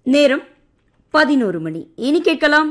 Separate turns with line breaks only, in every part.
நேரம் பதினோரு மணி இனி கேட்கலாம்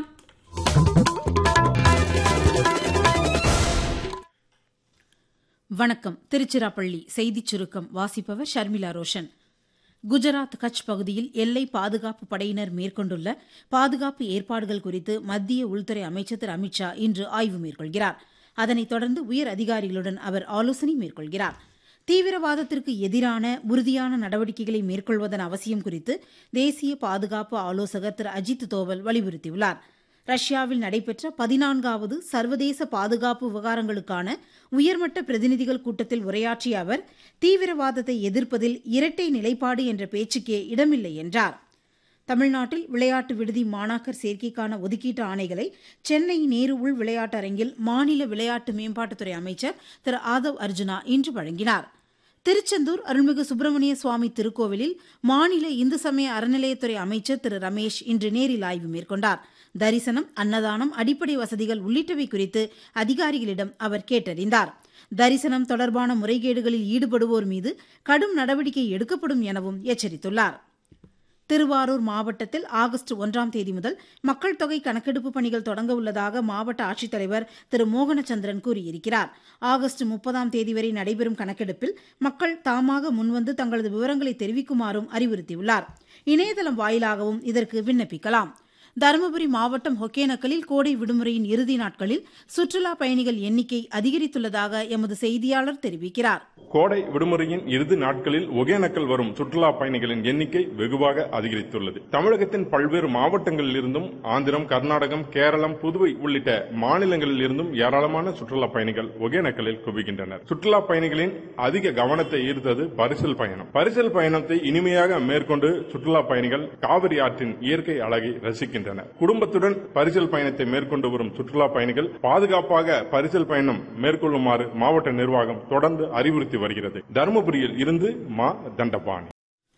வணக்கம் திருச்சிராப்பள்ளி செய்திச் சுருக்கம் வாசிப்பவர் ஷர்மிளா ரோஷன் குஜராத் கட்ச் பகுதியில் எல்லை பாதுகாப்பு படையினர் மேற்கொண்டுள்ள பாதுகாப்பு ஏற்பாடுகள் குறித்து மத்திய உள்துறை அமைச்சர் திரு அமித்ஷா இன்று ஆய்வு மேற்கொள்கிறார் அதனைத் தொடர்ந்து உயர் அதிகாரிகளுடன் அவர் ஆலோசனை மேற்கொள்கிறார் தீவிரவாதத்திற்கு எதிரான உறுதியான நடவடிக்கைகளை மேற்கொள்வதன் அவசியம் குறித்து தேசிய பாதுகாப்பு ஆலோசகர் திரு அஜித் தோவல் வலியுறுத்தியுள்ளார் ரஷ்யாவில் நடைபெற்ற பதினான்காவது சர்வதேச பாதுகாப்பு விவகாரங்களுக்கான உயர்மட்ட பிரதிநிதிகள் கூட்டத்தில் உரையாற்றிய அவர் தீவிரவாதத்தை எதிர்ப்பதில் இரட்டை நிலைப்பாடு என்ற பேச்சுக்கே இடமில்லை என்றார் தமிழ்நாட்டில் விளையாட்டு விடுதி மாணாக்கர் சேர்க்கைக்கான ஒதுக்கீட்டு ஆணைகளை சென்னை நேரு உள் விளையாட்டரங்கில் மாநில விளையாட்டு மேம்பாட்டுத்துறை அமைச்சர் திரு ஆதவ் அர்ஜுனா இன்று வழங்கினார் திருச்செந்தூர் அருள்மிகு சுப்பிரமணிய சுவாமி திருக்கோவிலில் மாநில இந்து சமய அறநிலையத்துறை அமைச்சர் திரு ரமேஷ் இன்று நேரில் ஆய்வு மேற்கொண்டார் தரிசனம் அன்னதானம் அடிப்படை வசதிகள் உள்ளிட்டவை குறித்து அதிகாரிகளிடம் அவர் கேட்டறிந்தார் தரிசனம் தொடர்பான முறைகேடுகளில் ஈடுபடுவோர் மீது கடும் நடவடிக்கை எடுக்கப்படும் எனவும் எச்சரித்துள்ளார் திருவாரூர் மாவட்டத்தில் ஆகஸ்ட் ஒன்றாம் தேதி முதல் மக்கள் தொகை கணக்கெடுப்பு பணிகள் தொடங்க உள்ளதாக மாவட்ட ஆட்சித்தலைவர் திரு மோகனச்சந்திரன் கூறியிருக்கிறார் ஆகஸ்ட் முப்பதாம் தேதி வரை நடைபெறும் கணக்கெடுப்பில் மக்கள் தாமாக முன்வந்து தங்களது விவரங்களை தெரிவிக்குமாறும் அறிவுறுத்தியுள்ளார் இணையதளம் வாயிலாகவும் இதற்கு விண்ணப்பிக்கலாம் தருமபுரி மாவட்டம் ஒகேனக்கலில் கோடை விடுமுறையின் இறுதி நாட்களில் சுற்றுலா பயணிகள் எண்ணிக்கை அதிகரித்துள்ளதாக எமது செய்தியாளர் தெரிவிக்கிறார்
கோடை விடுமுறையின் இறுதி நாட்களில் ஒகேனக்கல் வரும் சுற்றுலா பயணிகளின் எண்ணிக்கை வெகுவாக அதிகரித்துள்ளது தமிழகத்தின் பல்வேறு மாவட்டங்களில் இருந்தும் ஆந்திரம் கர்நாடகம் கேரளம் புதுவை உள்ளிட்ட மாநிலங்களில் இருந்தும் ஏராளமான சுற்றுலா பயணிகள் ஒகேனக்கலில் குவிகின்றனர் சுற்றுலா பயணிகளின் அதிக கவனத்தை ஈர்த்தது பரிசல் பயணம் பரிசல் பயணத்தை இனிமையாக மேற்கொண்டு சுற்றுலா பயணிகள் காவிரி ஆற்றின் இயற்கை அழகை ரசிக்கின்றனர் குடும்பத்துடன் பரிசல் பயணத்தை மேற்கொண்டு வரும் சுற்றுலா பயணிகள் பாதுகாப்பாக பரிசல் பயணம் மேற்கொள்ளுமாறு மாவட்ட நிர்வாகம் தொடர்ந்து அறிவுறுத்தி வருகிறது தருமபுரியில் இருந்து மா தண்டபாணி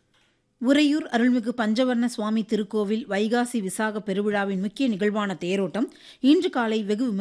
உறையூர் அருள்மிகு பஞ்சவர்ண சுவாமி திருக்கோவில் வைகாசி விசாக பெருவிழாவின் முக்கிய நிகழ்வான தேரோட்டம் இன்று காலை வெகு